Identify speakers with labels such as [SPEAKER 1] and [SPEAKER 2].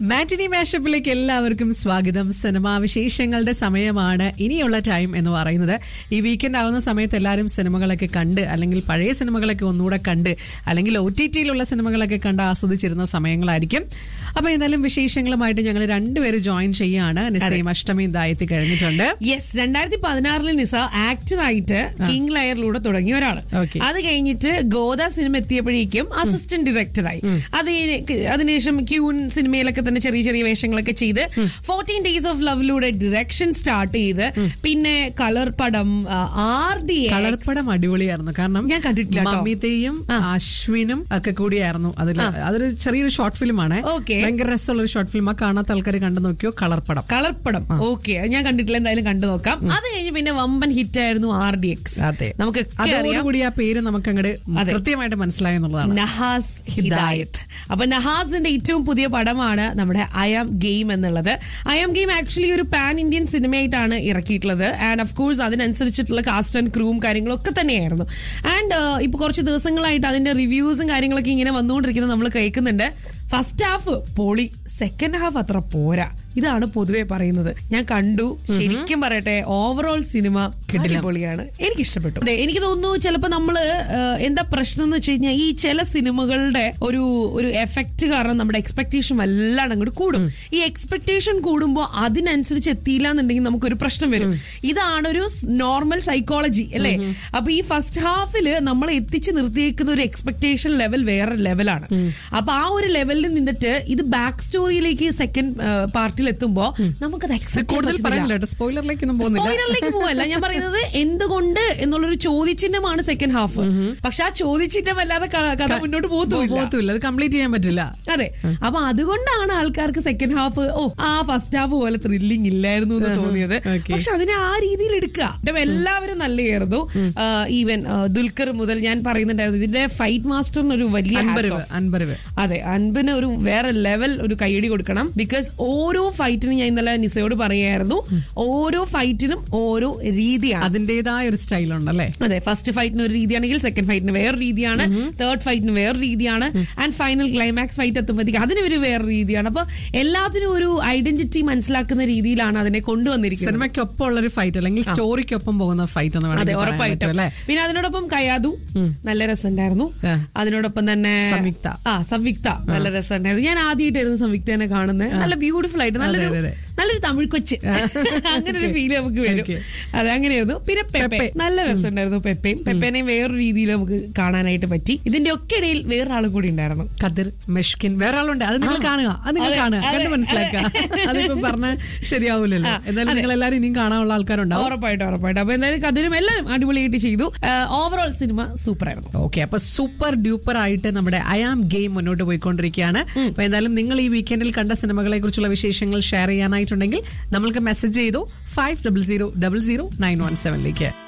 [SPEAKER 1] മാറ്റിനി മാഷപ്പിലേക്ക് എല്ലാവർക്കും സ്വാഗതം സിനിമാ വിശേഷങ്ങളുടെ സമയമാണ് ഇനിയുള്ള ടൈം എന്ന് പറയുന്നത് ഈ വീക്കെൻഡ് ആവുന്ന സമയത്ത് എല്ലാവരും സിനിമകളൊക്കെ കണ്ട് അല്ലെങ്കിൽ പഴയ സിനിമകളൊക്കെ ഒന്നുകൂടെ കണ്ട് അല്ലെങ്കിൽ ഒ ടി ടിയിലുള്ള സിനിമകളൊക്കെ കണ്ട് ആസ്വദിച്ചിരുന്ന സമയങ്ങളായിരിക്കും അപ്പൊ എന്തായാലും വിശേഷങ്ങളുമായിട്ട് ഞങ്ങൾ രണ്ടുപേര് ജോയിൻ ചെയ്യാണ് നിസയും അഷ്ടമി ദായത്തി കഴിഞ്ഞിട്ടുണ്ട്
[SPEAKER 2] യെസ് രണ്ടായിരത്തി പതിനാറിൽ നിസ ആക്ടറായിട്ട് കിങ് ലയറിലൂടെ തുടങ്ങിയ ഒരാള്
[SPEAKER 1] Okay.
[SPEAKER 2] അത് കഴിഞ്ഞിട്ട് ഗോദ സിനിമ എത്തിയപ്പോഴേക്കും അസിസ്റ്റന്റ് ഡയറക്ടറായി അത് കഴിഞ്ഞ് അതിനുശേഷം ക്യൂൻ സിനിമയിലൊക്കെ തന്നെ ചെറിയ ചെറിയ വേഷങ്ങളൊക്കെ ചെയ്ത് ഫോർട്ടീൻ ഡേയ്സ് ഓഫ് ലവിലൂടെ ഡിറക്ഷൻ സ്റ്റാർട്ട് ചെയ്ത് പിന്നെ കളർ പടം ആർ ഡി
[SPEAKER 1] കളർപ്പടം അടിപൊളിയായിരുന്നു കാരണം
[SPEAKER 2] ഞാൻ കണ്ടിട്ടില്ല കേട്ടോ.
[SPEAKER 1] മമിതയും അശ്വിനും ഒക്കെ കൂടിയായിരുന്നു അതിൽ അതൊരു ചെറിയൊരു ഷോർട്ട് ഫിലിമാണ്
[SPEAKER 2] Okay.
[SPEAKER 1] ഭയങ്കര രസമുള്ള ഒരു ഷോർട്ട് ഫിലിം ആ കാണാത്ത ആൾക്കാർ കണ്ടു നോക്കിയോ കളർപ്പടം
[SPEAKER 2] കളർപ്പടം ഓക്കെ ഞാൻ കണ്ടിട്ടില്ല എന്തായാലും കണ്ടു നോക്കാം അത് കഴിഞ്ഞ് പിന്നെ വമ്പൻ ഹിറ്റ് ആയിരുന്നു ആർ ഡി എക്സ്
[SPEAKER 1] അതെ
[SPEAKER 2] നമുക്കൊക്കെ അറിയാം
[SPEAKER 1] അതോടുകൂടി ആ പേര് നമുക്ക് അങ്ങോട്ട് കൃത്യമായിട്ട് മനസ്സിലായി എന്നുള്ളതാണ്
[SPEAKER 2] നഹാസ് ഹിദായത്ത് അപ്പൊ നഹാസിന്റെ ഏറ്റവും പുതിയ പടമാണ് നമ്മുടെ ഐ ആം ഗെയിം എന്നുള്ളത് ഐ ആം ഗെയിം ആക്ച്വലി ഒരു പാൻ ഇന്ത്യൻ സിനിമയായിട്ടാണ് ഇറക്കിയിട്ടുള്ളത് ആൻഡ് ഓഫ് കോഴ്സ് അതിനനുസരിച്ചിട്ടുള്ള കാസ്റ്റ് ആൻഡ് ക്രൂവും കാര്യങ്ങളൊക്കെ തന്നെയായിരുന്നു ആൻഡ് ഇപ്പൊ കുറച്ച് ദിവസങ്ങളായിട്ട് അതിന്റെ റിവ്യൂസും കാര്യങ്ങളൊക്കെ ഇങ്ങനെ വന്നുകൊണ്ടിരിക്കുന്നത് നമ്മൾ കേൾക്കുന്നുണ്ട് ഫസ്റ്റ് ഹാഫ് പൊളി സെക്കൻഡ് ഹാഫ് അത്ര പോരാ ഇതാണ് പൊതുവെ പറയുന്നത് ഞാൻ കണ്ടു ശരിക്കും പറയട്ടെ ഓവറോൾ സിനിമ അടിപൊളിയാണ് എനിക്ക് ഇഷ്ടപ്പെട്ടു അതെ എനിക്ക് തോന്നുന്നു ചിലപ്പോ നമ്മള് ആ, എന്താ പ്രശ്നം എന്ന് വെച്ച് കഴിഞ്ഞാൽ ഈ ചില സിനിമകളുടെ ഒരു ഒരു എഫക്റ്റ് കാരണം നമ്മുടെ എക്സ്പെക്ടേഷൻ വല്ലാണ്ട് അങ്ങോട്ട് കൂടും ഈ എക്സ്പെക്ടേഷൻ കൂടുമ്പോൾ അതിനനുസരിച്ച് എത്തിയില്ല എന്നുണ്ടെങ്കിൽ നമുക്കൊരു പ്രശ്നം വരും ഇതാണ് ഒരു നോർമൽ സൈക്കോളജി അല്ലേ അപ്പൊ ഈ ഫസ്റ്റ് ഹാഫില് നമ്മൾ എത്തിച്ച് നിർത്തിയേക്കുന്ന ഒരു എക്സ്പെക്ടേഷൻ ലെവൽ വേറെ ലെവലാണ് അപ്പൊ ആ ഒരു ലെവലിൽ നിന്നിട്ട് ഇത് ബാക്ക് സ്റ്റോറിയിലേക്ക് സെക്കൻഡ് പാർട്ടിൽ എത്തുമ്പോ നമുക്കത് accept ചെയ്യാൻ
[SPEAKER 1] കൂടുതൽ
[SPEAKER 2] പറ്റുന്നില്ല.
[SPEAKER 1] പറയില്ല കേട്ടോ സ്പോയിലറിലേക്കൊന്നും പോകുന്നില്ല
[SPEAKER 2] സ്പോയിലറിലേക്ക് പോവല്ല ഞാൻ പറയുന്നത് എന്തുകൊണ്ട് എന്നുള്ളൊരു ചോദ്യചിഹ്നമാണ് സെക്കൻഡ് ഹാഫ് പക്ഷെ ആ ചോദ്യചിഹ്നം അല്ലാതെ ക- കഥ മുന്നോട്ട് പോകത്തുമില്ല
[SPEAKER 1] പോകത്തുമില്ല അത് കംപ്ലീറ്റ് ചെയ്യാൻ പറ്റില്ല
[SPEAKER 2] അതെ അപ്പൊ അതുകൊണ്ടാണ് ആൾക്കാർക്ക് സെക്കൻഡ് ഹാഫ് ഓ ആ ഫസ്റ്റ് ഹാഫ് പോലെ ത്രില്ലിംഗ് ഇല്ലായിരുന്നു എന്ന് തോന്നിയത്
[SPEAKER 1] Okay.
[SPEAKER 2] പക്ഷെ അതിനെ ആ രീതിയിൽ എടുക്കുക ഇപ്പം എല്ലാവരും നല്ലതായിരുന്നു ഈവൻ ദുൽഖർ മുതൽ ഞാൻ പറയുന്നുണ്ടായിരുന്നു ഇതിന്റെ ഫൈറ്റ് മാസ്റ്ററിന് ഒരു വലിയ hats
[SPEAKER 1] അൻപരവ്
[SPEAKER 2] off.
[SPEAKER 1] അൻപരവ്
[SPEAKER 2] അതെ അൻപിന് ഒരു വേറെ ലെവൽ ഒരു കൈയടി കൊടുക്കണം ബിക്കോസ് ഓരോ ഫൈറ്റിനും ഞാൻ ഇന്നലെ നിസയോട് പറയായിരുന്നു ഓരോ ഫൈറ്റിനും ഓരോ രീതിയാണ്
[SPEAKER 1] അതിന്റേതായ ഒരു സ്റ്റൈൽ ഉണ്ടല്ലേ
[SPEAKER 2] അതെ ഫസ്റ്റ് ഫൈറ്റിന് ഒരു രീതിയാണെങ്കിൽ സെക്കൻഡ് ഫൈറ്റിന് വേറെ രീതിയാണ് തേർഡ് ഫൈറ്റിന് വേറെ രീതിയാണ് ആൻഡ് ഫൈനൽ ക്ലൈമാക്സ് ഫൈറ്റ് എത്തുമ്പോഴത്തേക്ക് അതിന് ഒരു വേറെ രീതിയാണ് അപ്പൊ എല്ലാത്തിനും ഒരു ഐഡന്റിറ്റി മനസ്സിലാക്കുന്ന രീതിയിലാണ് അതിനെ കൊണ്ടുവന്നിരിക്കുന്നത്
[SPEAKER 1] സിനിമയ്ക്കൊപ്പം ഉള്ള ഒരു ഫൈറ്റ് അല്ലെങ്കിൽ സ്റ്റോറിക്കൊപ്പം പോകുന്ന ഫൈറ്റ് എന്ന്
[SPEAKER 2] അതെ
[SPEAKER 1] വേണമെങ്കിൽ പറയാൻ
[SPEAKER 2] ഉറപ്പായിട്ടും
[SPEAKER 1] പറ്റും അല്ലേ
[SPEAKER 2] പിന്നെ അതിനോടൊപ്പം കയാതു നല്ല രസമുണ്ടായിരുന്നു
[SPEAKER 1] ആ.
[SPEAKER 2] അതിനോടൊപ്പം തന്നെ
[SPEAKER 1] സംയുക്ത.
[SPEAKER 2] ആ സംയുക്ത നല്ല രസമുണ്ടായിരുന്നു ഞാൻ ആദ്യമായിട്ടായിരുന്നു സംയുക്തനെ കാണുന്നത് നല്ല ബ്യൂട്ടിഫുൾ ആയിട്ട് നല്ലൊരു
[SPEAKER 1] അതെ, അതെ.
[SPEAKER 2] നല്ലൊരു തമിഴ് കൊച്ച് അങ്ങനെ ഒരു ഫീൽ നമുക്ക് വരും
[SPEAKER 1] Okay.
[SPEAKER 2] അതെ അങ്ങനെയായിരുന്നു പിന്നെ പെപ്പെ
[SPEAKER 1] പെപ്പെ.
[SPEAKER 2] നല്ല രസമുണ്ടായിരുന്നു പെപ്പയും പെപ്പേനെയും വേറൊരു രീതിയിൽ നമുക്ക് കാണാനായിട്ട് പറ്റി ഇതിന്റെ ഒക്കെ ഇടയിൽ വേറൊരാളും കൂടി ഉണ്ടായിരുന്നു
[SPEAKER 1] കതിർ മെഷ്കിൻ വേറെ ആളുണ്ട് അത് നിങ്ങൾ കാണുക അത് നിങ്ങൾ
[SPEAKER 2] അതെ,
[SPEAKER 1] കാണുക
[SPEAKER 2] അതെ,
[SPEAKER 1] കണ്ട് മനസ്സിലാക്കുക അതിപ്പോ പറഞ്ഞ ശരിയാവൂലല്ലോ
[SPEAKER 2] ആ,
[SPEAKER 1] എന്നാലും
[SPEAKER 2] അതെ.
[SPEAKER 1] നിങ്ങൾ എല്ലാവരും ഇനിയും കാണാനുള്ള ആൾക്കാരുണ്ടാവും
[SPEAKER 2] ഉറപ്പായിട്ടും ഉറപ്പായിട്ടും അപ്പൊ എന്തായാലും കതിരും എല്ലാവരും അടിപൊളിയായിട്ട് ചെയ്തു ഓവറോൾ സിനിമ സൂപ്പർ ആയിരുന്നു
[SPEAKER 1] ഓക്കെ അപ്പൊ സൂപ്പർ ഡ്യൂപ്പർ ആയിട്ട് നമ്മുടെ ഐ ആം ഗെയിം മുന്നോട്ട് പോയിക്കൊണ്ടിരിക്കുകയാണ് അപ്പൊ എന്തായാലും നിങ്ങൾ ഈ വീക്കെൻഡിൽ കണ്ട സിനിമകളെ കുറിച്ചുള്ള വിശേഷങ്ങൾ ഷെയർ ചെയ്യാനായിട്ടുണ്ടെങ്കിൽ നമ്മൾക്ക് മെസ്സേജ് ചെയ്തു five double zero double zero nine one സെവനിലേക്ക്